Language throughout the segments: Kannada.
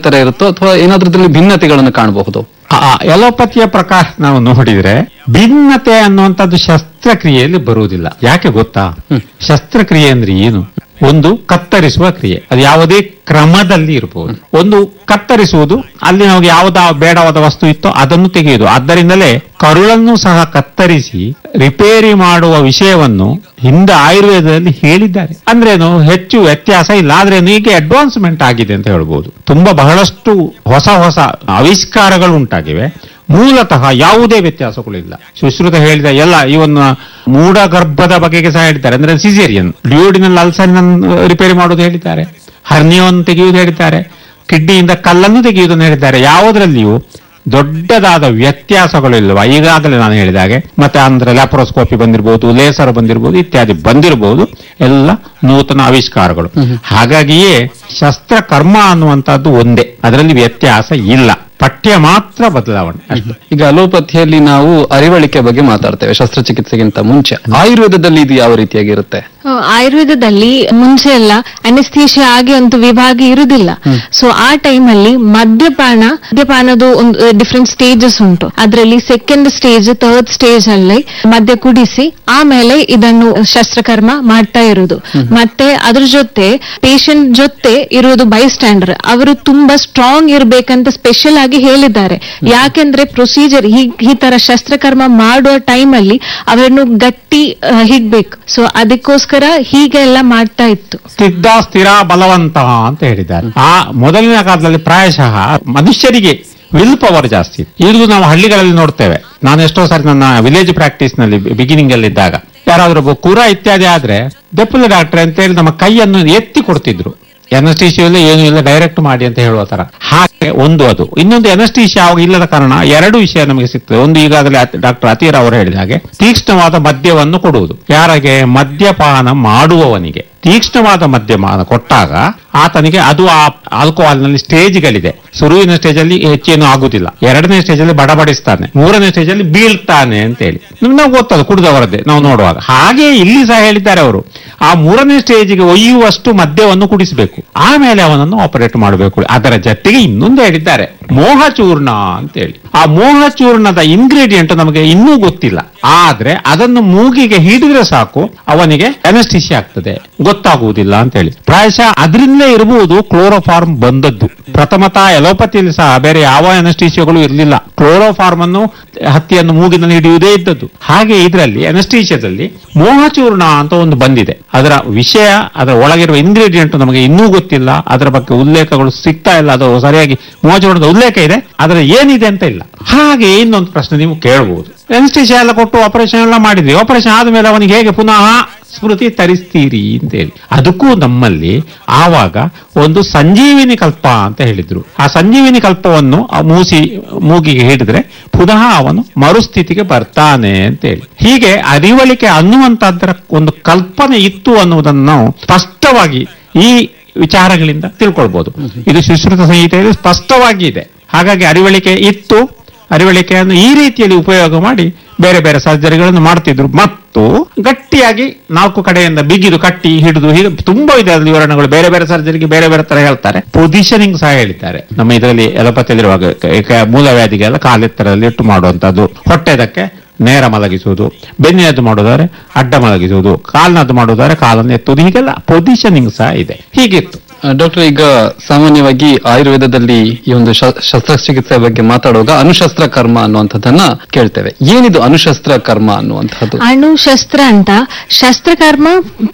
ತರ ಇರುತ್ತೋ ಅಥವಾ ಏನಾದ್ರೂ ಇದ್ರಲ್ಲಿ ಭಿನ್ನತೆಗಳನ್ನು ಕಾಣಬಹುದು ಆ ಎಲೋಪತಿಯ ಪ್ರಕಾರ ನಾವು ನೋಡಿದ್ರೆ ಭಿನ್ನತೆ ಅನ್ನುವಂಥದ್ದು ಶಸ್ತ್ರಕ್ರಿಯೆಯಲ್ಲಿ ಬರುವುದಿಲ್ಲ ಯಾಕೆ ಗೊತ್ತಾ ಶಸ್ತ್ರಕ್ರಿಯೆ ಅಂದ್ರೆ ಏನು ಒಂದು ಕತ್ತರಿಸುವ ಕ್ರಿಯೆ ಅದು ಯಾವುದೇ ಕ್ರಮದಲ್ಲಿ ಇರಬಹುದು ಒಂದು ಕತ್ತರಿಸುವುದು ಅಲ್ಲಿ ನಮಗೆ ಯಾವುದ ಬೇಡವಾದ ವಸ್ತು ಇತ್ತೋ ಅದನ್ನು ತೆಗೆಯುವುದು ಆದ್ದರಿಂದಲೇ ಕರುಳನ್ನು ಸಹ ಕತ್ತರಿಸಿ ರಿಪೇರಿ ಮಾಡುವ ವಿಷಯವನ್ನು ಹಿಂದೆ ಆಯುರ್ವೇದದಲ್ಲಿ ಹೇಳಿದ್ದಾರೆ ಅಂದ್ರೇನು ಹೆಚ್ಚು ವ್ಯತ್ಯಾಸ ಇಲ್ಲ ಆದ್ರೇನು ಈಗ ಅಡ್ವಾನ್ಸ್ಮೆಂಟ್ ಆಗಿದೆ ಅಂತ ಹೇಳ್ಬೋದು ತುಂಬಾ ಬಹಳಷ್ಟು ಹೊಸ ಹೊಸ ಆವಿಷ್ಕಾರಗಳು ಉಂಟಾಗಿವೆ ಮೂಲತಃ ಯಾವುದೇ ವ್ಯತ್ಯಾಸಗಳಿಲ್ಲ ಸುಶ್ರುತ ಹೇಳಿದ ಎಲ್ಲ ಇವನ್ನ ಮೂಢ ಗರ್ಭದ ಬಗೆಗೆ ಸಹ ಹೇಳಿದ್ದಾರೆ ಅಂದ್ರೆ ಸಿಸೇರಿಯನ್ ಡ್ಯೂಡಿನಲ್ ಅಲ್ಸರ್ ರಿಪೇರಿ ಮಾಡೋದು ಹೇಳಿದ್ದಾರೆ ಹರ್ನಿಯನ್ನು ತೆಗೆಯುವುದು ಹೇಳಿದ್ದಾರೆ ಕಿಡ್ನಿಯಿಂದ ಕಲ್ಲನ್ನು ತೆಗೆಯುವುದನ್ನು ಹೇಳಿದ್ದಾರೆ ಯಾವುದರಲ್ಲಿಯೂ ದೊಡ್ಡದಾದ ವ್ಯತ್ಯಾಸಗಳಿಲ್ವ ಈಗಾಗಲೇ ನಾನು ಹೇಳಿದ ಹಾಗೆ ಮತ್ತೆ ಅಂದ್ರೆ ಲ್ಯಾಪ್ರೋಸ್ಕೋಪಿ ಬಂದಿರಬಹುದು ಲೇಸರ್ ಬಂದಿರಬಹುದು ಇತ್ಯಾದಿ ಬಂದಿರಬಹುದು ಎಲ್ಲ ನೂತನ ಆವಿಷ್ಕಾರಗಳು ಹಾಗಾಗಿಯೇ ಶಸ್ತ್ರಕರ್ಮ ಅನ್ನುವಂಥದ್ದು ಒಂದೇ ಅದರಲ್ಲಿ ವ್ಯತ್ಯಾಸ ಇಲ್ಲ ಪಠ್ಯ ಮಾತ್ರ ಬದಲಾವಣೆ ಅಷ್ಟೇ ಈಗ ಅಲೋಪತಿಯಲ್ಲಿ ನಾವು ಅರಿವಳಿಕೆ ಬಗ್ಗೆ ಮಾತಾಡ್ತೇವೆ ಶಸ್ತ್ರಚಿಕಿತ್ಸೆಗಿಂತ ಮುಂಚೆ ಆಯುರ್ವೇದದಲ್ಲಿ ಇದು ಯಾವ ರೀತಿಯಾಗಿರುತ್ತೆ ಆ, ಆಯುರ್ವೇದದಲ್ಲಿ ಮುಂಚೆ ಎಲ್ಲ ಅನೆಸ್ಥೀಶಿಯಾ ಆಗಿ ಒಂದು ವಿಭಾಗ ಇರುವುದಿಲ್ಲ ಸೊ ಆ ಟೈಮ್ ಅಲ್ಲಿ ಮದ್ಯಪಾನ ಮದ್ಯಪಾನದ ಒಂದು ಡಿಫ್ರೆಂಟ್ ಸ್ಟೇಜಸ್ ಉಂಟು ಅದರಲ್ಲಿ ಸೆಕೆಂಡ್ ಸ್ಟೇಜ್ ಥರ್ಡ್ ಸ್ಟೇಜ್ ಅಲ್ಲಿ ಮದ್ಯ ಕುಡಿಸಿ ಆಮೇಲೆ ಇದನ್ನು ಶಸ್ತ್ರಕರ್ಮ ಮಾಡ್ತಾ ಇರುವುದು ಮತ್ತೆ ಅದ್ರ ಜೊತೆ ಪೇಷಂಟ್ ಜೊತೆ ಇರುವುದು ಬೈ ಸ್ಟ್ಯಾಂಡರ್ ಅವರು ತುಂಬಾ ಸ್ಟ್ರಾಂಗ್ ಇರ್ಬೇಕಂತ ಸ್ಪೆಷಲ್ ಆಗಿ ಹೇಳಿದ್ದಾರೆ ಯಾಕೆಂದ್ರೆ ಪ್ರೊಸೀಜರ್ ಈ ತರ ಶಸ್ತ್ರಕರ್ಮ ಮಾಡುವ ಟೈಮ್ ಅಲ್ಲಿ ಅವರನ್ನು ಗಟ್ಟಿ ಆ, ಹಿಡ್ಬೇಕು ಸೊ ಅದಕ್ಕೋಸ್ಕರ ಹೀಗೆಲ್ಲ ಮಾಡ್ತಾ ಇತ್ತು ಸ್ಥಿದ್ಧ ಸ್ಥಿರ ಬಲವಂತ ಅಂತ ಹೇಳಿದ್ದಾರೆ ಆ ಮೊದಲಿನ ಕಾಲದಲ್ಲಿ ಪ್ರಾಯಶಃ ಮನುಷ್ಯರಿಗೆ ವಿಲ್ ಪವರ್ ಜಾಸ್ತಿ ಇದು ನಾವು ಹಳ್ಳಿಗಳಲ್ಲಿ ನೋಡ್ತೇವೆ ನಾನು ಎಷ್ಟೋ ಸಾರಿ ನನ್ನ ವಿಲೇಜ್ ಪ್ರಾಕ್ಟೀಸ್ ನಲ್ಲಿ ಬಿಗಿನಿಂಗ್ ಅಲ್ಲಿ ಇದ್ದಾಗ ಯಾರಾದ್ರೂ ಒಬ್ಬ ಕುರ ಇತ್ಯಾದಿ ಆದ್ರೆ ದೆಪ್ಪಲ ಡಾಕ್ಟರ್ ಅಂತ ಹೇಳಿ ನಮ್ಮ ಕೈಯನ್ನು ಎತ್ತಿ ಕೊಡ್ತಿದ್ರು ಎನಸ್ಟೀಶಿಯಾ ಇಲ್ಲ ಏನು ಇಲ್ಲ ಡೈರೆಕ್ಟ್ ಮಾಡಿ ಅಂತ ಹೇಳುವ ತರ ಹಾಗೆ ಒಂದು ಅದು ಇನ್ನೊಂದು ಎನಸ್ಟೀಶಿಯಾ ಅವಾಗ ಇಲ್ಲದ ಕಾರಣ ಎರಡು ವಿಷಯ ನಮಗೆ ಸಿಗ್ತದೆ ಒಂದು ಈಗಾಗಲೇ ಡಾಕ್ಟರ್ ಅತೀರ್ ಅವರು ಹೇಳಿದ ಹಾಗೆ ತೀಕ್ಷ್ಣವಾದ ಮದ್ಯವನ್ನು ಕೊಡುವುದು ಯಾರಿಗೆ ಮದ್ಯಪಾನ ಮಾಡುವವನಿಗೆ ತೀಕ್ಷ್ಣವಾದ ಮದ್ಯಪಾನ ಕೊಟ್ಟಾಗ ಆತನಿಗೆ ಅದು ಆ ಆಲ್ಕೋಹಾಲ್ನಲ್ಲಿ ಸ್ಟೇಜ್ಗಳಿದೆ ಶುರುವಿನ ಸ್ಟೇಜ್ ಅಲ್ಲಿ ಹೆಚ್ಚೇನು ಆಗುದಿಲ್ಲ ಎರಡನೇ ಸ್ಟೇಜ್ ಅಲ್ಲಿ ಬಡಬಡಿಸ್ತಾನೆ ಮೂರನೇ ಸ್ಟೇಜ್ ಅಲ್ಲಿ ಬೀಳ್ತಾನೆ ಅಂತ ಹೇಳಿ ನಿಮ್ಗೆ ನಾವು ಗೊತ್ತದು ಕುಡಿದವರದ್ದೇ ನಾವು ನೋಡುವಾಗ ಹಾಗೆ ಇಲ್ಲಿ ಸಹ ಹೇಳಿದ್ದಾರೆ ಅವರು ಆ ಮೂರನೇ ಸ್ಟೇಜಿಗೆ ಒಯ್ಯುವಷ್ಟು ಮದ್ಯವನ್ನು ಕುಡಿಸಬೇಕು ಆಮೇಲೆ ಅವನನ್ನು ಆಪರೇಟ್ ಮಾಡಬೇಕು ಅದರ ಜೊತೆಗೆ ಇನ್ನೊಂದು ಹೇಳಿದ್ದಾರೆ ಮೋಹ ಚೂರ್ಣ ಅಂತ ಹೇಳಿ ಆ ಮೋಹ ಚೂರ್ಣದ ಇಂಗ್ರೀಡಿಯಂಟ್ ನಮಗೆ ಇನ್ನೂ ಗೊತ್ತಿಲ್ಲ ಆದ್ರೆ ಅದನ್ನು ಮೂಗಿಗೆ ಹಿಡಿದ್ರೆ ಸಾಕು ಅವನಿಗೆ ಅನಸ್ಟಿಸಿ ಆಗ್ತದೆ ಗೊತ್ತಾಗುವುದಿಲ್ಲ ಅಂತ ಹೇಳಿ ಪ್ರಾಯಶಃ ಅದರಿಂದಲೇ ಇರಬಹುದು ಕ್ಲೋರೋಫಾರ್ಮ್ ಬಂದದ್ದು ಪ್ರಥಮತಃ ಎಲೋಪತಿಯಲ್ಲಿ ಸಹ ಬೇರೆ ಯಾವ ಅನಸ್ಟೀಶಿಯಾಗಳು ಇರಲಿಲ್ಲ ಕ್ಲೋರೋಫಾರ್ಮ್ ಅನ್ನು ಹತ್ತಿಯನ್ನು ಮೂಗಿನಲ್ಲಿ ಹಿಡಿಯುವುದೇ ಇದ್ದದ್ದು ಹಾಗೆ ಇದರಲ್ಲಿ ಅನಸ್ಟೀಶಿಯಾದಲ್ಲಿ ಮೋಹಚೂರ್ಣ ಅಂತ ಒಂದು ಬಂದಿದೆ ಅದರ ವಿಷಯ ಅದರ ಒಳಗಿರುವ ಇಂಗ್ರೀಡಿಯಂಟ್ ನಮಗೆ ಇನ್ನೂ ಗೊತ್ತಿಲ್ಲ ಅದರ ಬಗ್ಗೆ ಉಲ್ಲೇಖಗಳು ಸಿಗ್ತಾ ಇಲ್ಲ ಅದು ಸರಿಯಾಗಿ ಮೋಹಚೂರ್ಣದ ಉಲ್ಲೇಖ ಇದೆ ಅದರ ಏನಿದೆ ಅಂತ ಇಲ್ಲ ಹಾಗೆ ಇನ್ನೊಂದು ಪ್ರಶ್ನೆ ನೀವು ಕೇಳಬಹುದು ಅನಸ್ಟೀಶಿಯಾ ಎಲ್ಲ ಕೊಟ್ಟು ಆಪರೇಷನ್ ಎಲ್ಲ ಮಾಡಿದ್ವಿ ಆಪರೇಷನ್ ಆದ್ಮೇಲೆ ಅವನಿಗೆ ಹೇಗೆ ಪುನಃ ಸ್ಮೃತಿ ತರಿಸ್ತೀರಿ ಅಂತೇಳಿ ಅದಕ್ಕೂ ನಮ್ಮಲ್ಲಿ ಆವಾಗ ಒಂದು ಸಂಜೀವಿನಿ ಕಲ್ಪ ಅಂತ ಹೇಳಿದ್ರು ಆ ಸಂಜೀವಿನಿ ಕಲ್ಪವನ್ನು ಆ ಮೂಸಿ ಮೂಗಿಗೆ ಹಿಡಿದ್ರೆ ಪುನಃ ಅವನು ಮರುಸ್ಥಿತಿಗೆ ಬರ್ತಾನೆ ಅಂತೇಳಿ ಹೀಗೆ ಅರಿವಳಿಕೆ ಅನ್ನುವಂತಹದ್ದರ ಒಂದು ಕಲ್ಪನೆ ಇತ್ತು ಅನ್ನುವುದನ್ನು ನಾವು ಸ್ಪಷ್ಟವಾಗಿ ಈ ವಿಚಾರಗಳಿಂದ ತಿಳ್ಕೊಳ್ಬಹುದು ಇದು ಸುಶ್ರುತ ಸಂಹಿತೆಯಲ್ಲಿ ಸ್ಪಷ್ಟವಾಗಿ ಇದೆ ಹಾಗಾಗಿ ಅರಿವಳಿಕೆ ಇತ್ತು ಅರಿವಳಿಕೆಯನ್ನು ಈ ರೀತಿಯಲ್ಲಿ ಉಪಯೋಗ ಮಾಡಿ ಬೇರೆ ಬೇರೆ ಸರ್ಜರಿಗಳನ್ನು ಮಾಡ್ತಿದ್ರು ಮತ್ತು ಗಟ್ಟಿಯಾಗಿ ನಾಲ್ಕು ಕಡೆಯಿಂದ ಬಿಗಿದು ಕಟ್ಟಿ ಹಿಡಿದು ಹೀಗೆ ತುಂಬಾ ಇದೆ ಅದ್ರಲ್ಲಿ ವಿವರಣೆಗಳು ಬೇರೆ ಬೇರೆ ಸರ್ಜರಿಗೆ ಬೇರೆ ಬೇರೆ ತರ ಹೇಳ್ತಾರೆ ಪೊಸಿಷನಿಂಗ್ ಸಹ ಹೇಳಿದ್ದಾರೆ ನಮ್ಮ ಇದರಲ್ಲಿ ಎಲೋಪತಿಯಲ್ಲಿರುವಾಗ ಕ- ಮೂಲವ್ಯಾಧಿಗೆಲ್ಲ ಕಾಲೆತ್ತರದಲ್ಲಿ ಇಟ್ಟು ಮಾಡುವಂತದ್ದು ಹೊಟ್ಟೆದಕ್ಕೆ ನೇರ ಮಲಗಿಸುವುದು ಬೆನ್ನಿನದ್ದು ಮಾಡೋದಾದ್ರೆ ಅಡ್ಡ ಮಲಗಿಸುವುದು ಕಾಲ್ನದ್ದು ಮಾಡೋದಾದ್ರೆ ಕಾಲನ್ನು ಎತ್ತುವುದು ಹೀಗೆಲ್ಲ ಪೊಸಿಷನಿಂಗ್ ಸಹ ಇದೆ ಹೀಗಿತ್ತು ಡಾಕ್ಟರ್ ಈಗ ಸಾಮಾನ್ಯವಾಗಿ ಆಯುರ್ವೇದದಲ್ಲಿ ಈ ಒಂದು ಶ- ಶಸ್ತ್ರಚಿಕಿತ್ಸೆ ಬಗ್ಗೆ ಮಾತಾಡುವಾಗ ಅನುಶಸ್ತ್ರ ಕರ್ಮ ಅನ್ನುವಂಥದ್ದನ್ನ ಕೇಳ್ತೇವೆ ಏನಿದು ಅನುಶಸ್ತ್ರ ಕರ್ಮ ಅನ್ನುವಂಥದ್ದು ಅಣುಶಸ್ತ್ರ ಅಂತ ಶಸ್ತ್ರಕರ್ಮ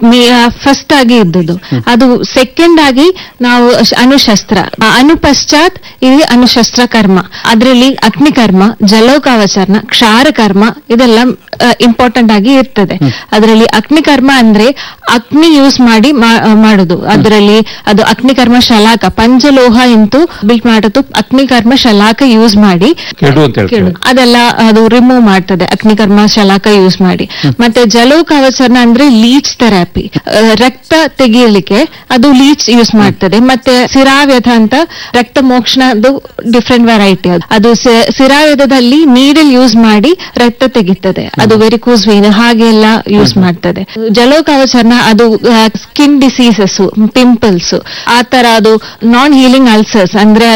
ಫಸ್ಟ್ ಆಗಿ ಇದ್ದದ್ದು ಅದು ಸೆಕೆಂಡ್ ಆಗಿ ನಾವು ಶ- ಅಣುಶಸ್ತ್ರ ಆ ಅನುಪಶ್ಚಾತ್ ಇದು ಅನುಶಸ್ತ್ರ ಕರ್ಮ ಅದರಲ್ಲಿ ಅಗ್ನಿಕರ್ಮ ಜಲೋಕಾವಚರಣ ಕ್ಷಾರಕರ್ಮ ಇದೆಲ್ಲ ಇಂಪಾರ್ಟೆಂಟ್ ಆಗಿ ಇರ್ತದೆ ಅದರಲ್ಲಿ ಅಗ್ನಿಕರ್ಮ ಅಂದ್ರೆ ಅಗ್ನಿ ಯೂಸ್ ಮಾಡಿ ಮಾ- ಮಾಡುದು ಅದರಲ್ಲಿ ಅದು ಅಗ್ನಿಕರ್ಮ ಶಲಾಕ ಪಂಚಲೋಹ ಇಂತು ಬಿಲ್ಟ್ ಮಾಡೋದು ಅಗ್ನಿಕರ್ಮ ಶಲಾಕ ಯೂಸ್ ಮಾಡಿ ಕೆಡು ಅಂತ ಹೇಳ್ತೇವೆ ಕೆಡು. ಅದೆಲ್ಲ ಅದು ರಿಮೂವ್ ಮಾಡ್ತದೆ ಅಗ್ನಿಕರ್ಮ ಶಲಾಕ ಯೂಸ್ ಮಾಡಿ ಮತ್ತೆ ಜಲೋಕಾವಚರಣ ಅಂದ್ರೆ ಲೀಚ್ ಥೆರಪಿ ರಕ್ತ ತೆಗೆಯಲಿಕ್ಕೆ ಅದು ಲೀಚ್ ಯೂಸ್ ಮಾಡ್ತದೆ ಮತ್ತೆ ಸಿರಾವ್ಯಧ ಅಂತ ರಕ್ತ ಮೋಕ್ಷಣದು ಡಿಫ್ರೆಂಟ್ ವೆರೈಟಿ ಅದು ಅದು ಸಿ- ಸಿರಾವ್ಯಧದಲ್ಲಿ ನೀಡಲ್ ಯೂಸ್ ಮಾಡಿ ರಕ್ತ ತೆಗಿತದೆ ಅದು ವೆರಿಕೋಸ್ ವೇನ್ ಹಾಗೆಲ್ಲ ಯೂಸ್ ಮಾಡ್ತದೆ ಜಲೋಕಾವಚರಣ ಅದು ಸ್ಕಿನ್ ಡಿಸೀಸಸ್ ಪಿಂಪಲ್ಸ್ ಆ ತರ ಅದು ನಾನ್ ಹೀಲಿಂಗ್ ಅಲ್ಸರ್ಸ್ ಅಂದ್ರೆ